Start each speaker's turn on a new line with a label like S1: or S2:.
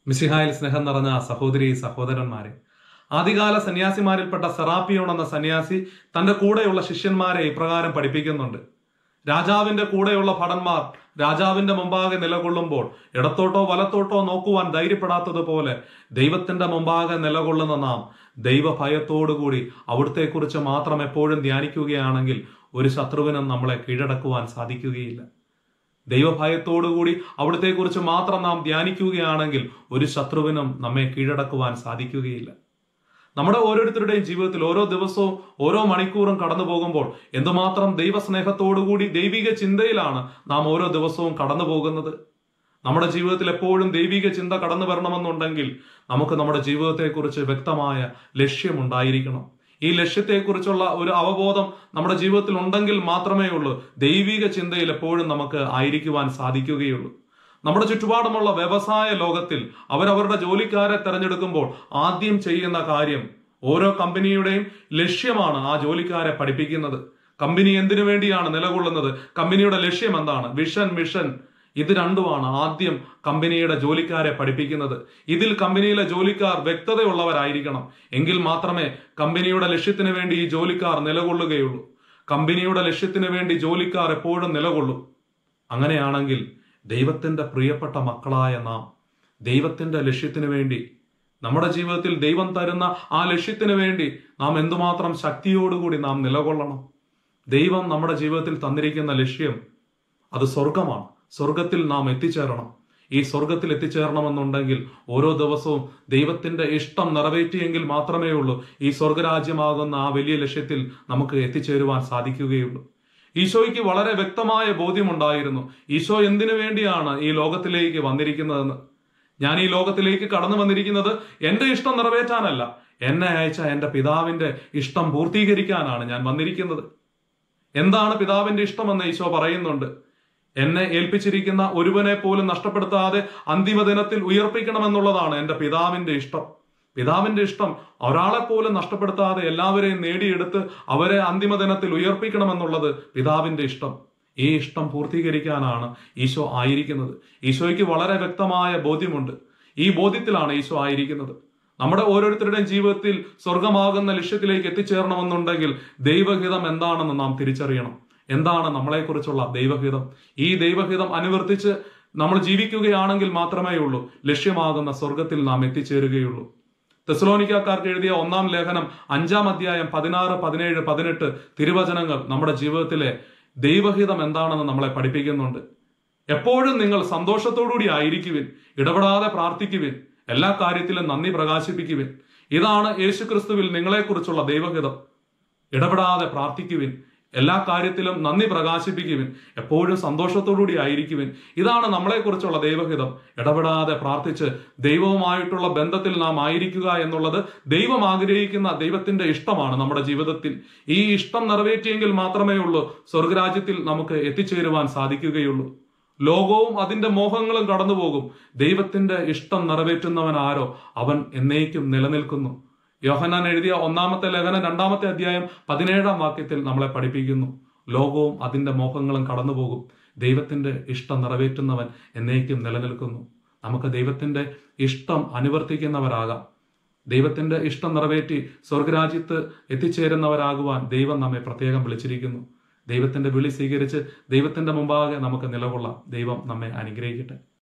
S1: മിശിഹായിൽ സ്നേഹം നിറഞ്ഞ സഹോദരി സഹോദരന്മാരെ ആദ്യകാല സന്യാസിമാരിൽപ്പെട്ട സെറാപ്പിയോൺ എന്ന സന്യാസി തന്റെ കൂടെയുള്ള ശിഷ്യന്മാരെ ഇപ്രകാരം പഠിപ്പിക്കുന്നുണ്ട് രാജാവിന്റെ കൂടെയുള്ള ഭടന്മാർ രാജാവിന്റെ മുമ്പാകെ നിലകൊള്ളുമ്പോൾ ഇടത്തോട്ടോ വലത്തോട്ടോ നോക്കുവാൻ ധൈര്യപ്പെടാത്തതുപോലെ ദൈവത്തിന്റെ മുമ്പാകെ നിലകൊള്ളുന്ന നാം ദൈവഭയത്തോടുകൂടി അവിടുത്തെക്കുറിച്ച് മാത്രം എപ്പോഴും ധ്യാനിക്കുകയാണെങ്കിൽ ഒരു ശത്രുവിനും നമ്മളെ കീഴടക്കുവാൻ സാധിക്കുകയില്ല ദൈവഭയത്തോടുകൂടി അവിടത്തെക്കുറിച്ച് മാത്രം നാം ധ്യാനിക്കുകയാണെങ്കിൽ ഒരു ശത്രുവിനും നമ്മെ കീഴടക്കുവാൻ സാധിക്കുകയില്ല നമ്മുടെ ഓരോരുത്തരുടെയും ജീവിതത്തിൽ ഓരോ ദിവസവും ഓരോ മണിക്കൂറും കടന്നു പോകുമ്പോൾ എന്തുമാത്രം ദൈവസ്നേഹത്തോടുകൂടി ദൈവിക ചിന്തയിലാണ് നാം ഓരോ ദിവസവും കടന്നു പോകുന്നത് നമ്മുടെ ജീവിതത്തിൽ എപ്പോഴും ദൈവിക ചിന്ത കടന്നു വരണമെന്നുണ്ടെങ്കിൽ നമുക്ക് നമ്മുടെ ജീവിതത്തെക്കുറിച്ച് വ്യക്തമായ ലക്ഷ്യമുണ്ടായിരിക്കണം ഈ ലക്ഷ്യത്തെക്കുറിച്ചുള്ള ഒരു അവബോധം നമ്മുടെ ജീവിതത്തിൽ ഉണ്ടെങ്കിൽ മാത്രമേ ഉള്ളൂ ദൈവിക ചിന്തയിൽ എപ്പോഴും നമുക്ക് ആയിരിക്കുവാൻ സാധിക്കുകയുള്ളൂ നമ്മുടെ ചുറ്റുപാടുമുള്ള വ്യവസായ ലോകത്തിൽ അവരവരുടെ ജോലിക്കാരെ തെരഞ്ഞെടുക്കുമ്പോൾ ആദ്യം ചെയ്യുന്ന കാര്യം ഓരോ കമ്പനിയുടെയും ലക്ഷ്യമാണ് ആ ജോലിക്കാരെ പഠിപ്പിക്കുന്നത് കമ്പനി എന്തിനു വേണ്ടിയാണ് നിലകൊള്ളുന്നത് കമ്പനിയുടെ ലക്ഷ്യം എന്താണ് വിഷൻ മിഷൻ ഇത് രണ്ടുമാണ് ആദ്യം കമ്പനിയുടെ ജോലിക്കാരെ പഠിപ്പിക്കുന്നത് ഇതിൽ കമ്പനിയിലെ ജോലിക്കാർ വ്യക്തതയുള്ളവരായിരിക്കണം എങ്കിൽ മാത്രമേ കമ്പനിയുടെ ലക്ഷ്യത്തിന് വേണ്ടി ഈ ജോലിക്കാർ നിലകൊള്ളുകയുള്ളൂ കമ്പനിയുടെ ലക്ഷ്യത്തിന് വേണ്ടി ജോലിക്കാർ എപ്പോഴും നിലകൊള്ളും അങ്ങനെയാണെങ്കിൽ ദൈവത്തിന്റെ പ്രിയപ്പെട്ട മക്കളായ നാം ദൈവത്തിന്റെ ലക്ഷ്യത്തിന് വേണ്ടി നമ്മുടെ ജീവിതത്തിൽ ദൈവം തരുന്ന ആ ലക്ഷ്യത്തിന് വേണ്ടി നാം എന്തുമാത്രം ശക്തിയോടുകൂടി നാം നിലകൊള്ളണം ദൈവം നമ്മുടെ ജീവിതത്തിൽ തന്നിരിക്കുന്ന ലക്ഷ്യം അത് സ്വർഗമാണ് സ്വർഗത്തിൽ നാം എത്തിച്ചേരണം ഈ സ്വർഗത്തിൽ എത്തിച്ചേരണമെന്നുണ്ടെങ്കിൽ ഓരോ ദിവസവും ദൈവത്തിന്റെ ഇഷ്ടം നിറവേറ്റിയെങ്കിൽ മാത്രമേ ഉള്ളൂ ഈ സ്വർഗരാജ്യമാകുന്ന ആ വലിയ ലക്ഷ്യത്തിൽ നമുക്ക് എത്തിച്ചേരുവാൻ സാധിക്കുകയുള്ളൂ ഈശോയ്ക്ക് വളരെ വ്യക്തമായ ബോധ്യമുണ്ടായിരുന്നു ഈശോ എന്തിനു വേണ്ടിയാണ് ഈ ലോകത്തിലേക്ക് വന്നിരിക്കുന്നതെന്ന് ഞാൻ ഈ ലോകത്തിലേക്ക് കടന്നു വന്നിരിക്കുന്നത് എന്റെ ഇഷ്ടം നിറവേറ്റാനല്ല എന്നെ അയച്ച എന്റെ പിതാവിന്റെ ഇഷ്ടം പൂർത്തീകരിക്കാനാണ് ഞാൻ വന്നിരിക്കുന്നത് എന്താണ് പിതാവിന്റെ ഇഷ്ടമെന്ന് ഈശോ പറയുന്നുണ്ട് എന്നെ ഏൽപ്പിച്ചിരിക്കുന്ന ഒരുവനെ പോലും നഷ്ടപ്പെടുത്താതെ അന്തിമ ദിനത്തിൽ ഉയർപ്പിക്കണമെന്നുള്ളതാണ് എന്റെ പിതാവിന്റെ ഇഷ്ടം പിതാവിന്റെ ഇഷ്ടം ഒരാളെ പോലും നഷ്ടപ്പെടുത്താതെ എല്ലാവരെയും നേടിയെടുത്ത് അവരെ അന്തിമ ദിനത്തിൽ ഉയർപ്പിക്കണമെന്നുള്ളത് പിതാവിന്റെ ഇഷ്ടം ഈ ഇഷ്ടം പൂർത്തീകരിക്കാനാണ് ഈശോ ആയിരിക്കുന്നത് ഈശോയ്ക്ക് വളരെ വ്യക്തമായ ബോധ്യമുണ്ട് ഈ ബോധ്യത്തിലാണ് ഈശോ ആയിരിക്കുന്നത് നമ്മുടെ ഓരോരുത്തരുടെയും ജീവിതത്തിൽ സ്വർഗമാകുന്ന ലക്ഷ്യത്തിലേക്ക് എത്തിച്ചേരണമെന്നുണ്ടെങ്കിൽ ദൈവഹിതം എന്താണെന്ന് നാം തിരിച്ചറിയണം എന്താണ് നമ്മളെക്കുറിച്ചുള്ള ദൈവഹിതം ഈ ദൈവഹിതം അനുവർത്തിച്ച് നമ്മൾ ജീവിക്കുകയാണെങ്കിൽ മാത്രമേ ഉള്ളൂ ലക്ഷ്യമാകുന്ന സ്വർഗത്തിൽ നാം എത്തിച്ചേരുകയുള്ളൂ തെസലോനിക്കാർക്ക് എഴുതിയ ഒന്നാം ലേഖനം അഞ്ചാം അധ്യായം പതിനാറ് പതിനേഴ് പതിനെട്ട് തിരുവചനങ്ങൾ നമ്മുടെ ജീവിതത്തിലെ ദൈവഹിതം എന്താണെന്ന് നമ്മളെ പഠിപ്പിക്കുന്നുണ്ട് എപ്പോഴും നിങ്ങൾ സന്തോഷത്തോടുകൂടി ആയിരിക്കുവിൻ ഇടപെടാതെ പ്രാർത്ഥിക്കുവിൻ എല്ലാ കാര്യത്തിലും നന്ദി പ്രകാശിപ്പിക്കുവിൻ ഇതാണ് യേശുക്രിസ്തുവിൽ നിങ്ങളെക്കുറിച്ചുള്ള ദൈവഹിതം ഇടപെടാതെ പ്രാർത്ഥിക്കുവിൻ എല്ലാ കാര്യത്തിലും നന്ദി പ്രകാശിപ്പിക്കുവിൻ എപ്പോഴും സന്തോഷത്തോടുകൂടി ആയിരിക്കുവിൻ ഇതാണ് നമ്മളെക്കുറിച്ചുള്ള ദൈവഹിതം ഇടപെടാതെ പ്രാർത്ഥിച്ച് ദൈവവുമായിട്ടുള്ള ബന്ധത്തിൽ നാം ആയിരിക്കുക എന്നുള്ളത് ദൈവം ആഗ്രഹിക്കുന്ന ദൈവത്തിന്റെ ഇഷ്ടമാണ് നമ്മുടെ ജീവിതത്തിൽ ഈ ഇഷ്ടം നിറവേറ്റിയെങ്കിൽ മാത്രമേ ഉള്ളൂ സ്വർഗരാജ്യത്തിൽ നമുക്ക് എത്തിച്ചേരുവാൻ സാധിക്കുകയുള്ളൂ ലോകവും അതിന്റെ മോഹങ്ങളും കടന്നുപോകും ദൈവത്തിന്റെ ഇഷ്ടം നിറവേറ്റുന്നവൻ ആരോ അവൻ എന്നേക്കും നിലനിൽക്കുന്നു യോഹന്നാൻ എഴുതിയ ഒന്നാമത്തെ ലേഖനം രണ്ടാമത്തെ അധ്യായം പതിനേഴാം വാക്യത്തിൽ നമ്മളെ പഠിപ്പിക്കുന്നു ലോകവും അതിന്റെ മോഹങ്ങളും കടന്നുപോകും ദൈവത്തിന്റെ ഇഷ്ടം നിറവേറ്റുന്നവൻ എന്നേക്കും നിലനിൽക്കുന്നു നമുക്ക് ദൈവത്തിന്റെ ഇഷ്ടം അനുവർത്തിക്കുന്നവരാകാം ദൈവത്തിന്റെ ഇഷ്ടം നിറവേറ്റി സ്വർഗരാജ്യത്ത് എത്തിച്ചേരുന്നവരാകുവാൻ ദൈവം നമ്മെ പ്രത്യേകം വിളിച്ചിരിക്കുന്നു ദൈവത്തിന്റെ വിളി സ്വീകരിച്ച് ദൈവത്തിന്റെ മുമ്പാകെ നമുക്ക് നിലകൊള്ളാം ദൈവം നമ്മെ അനുഗ്രഹിക്കട്ടെ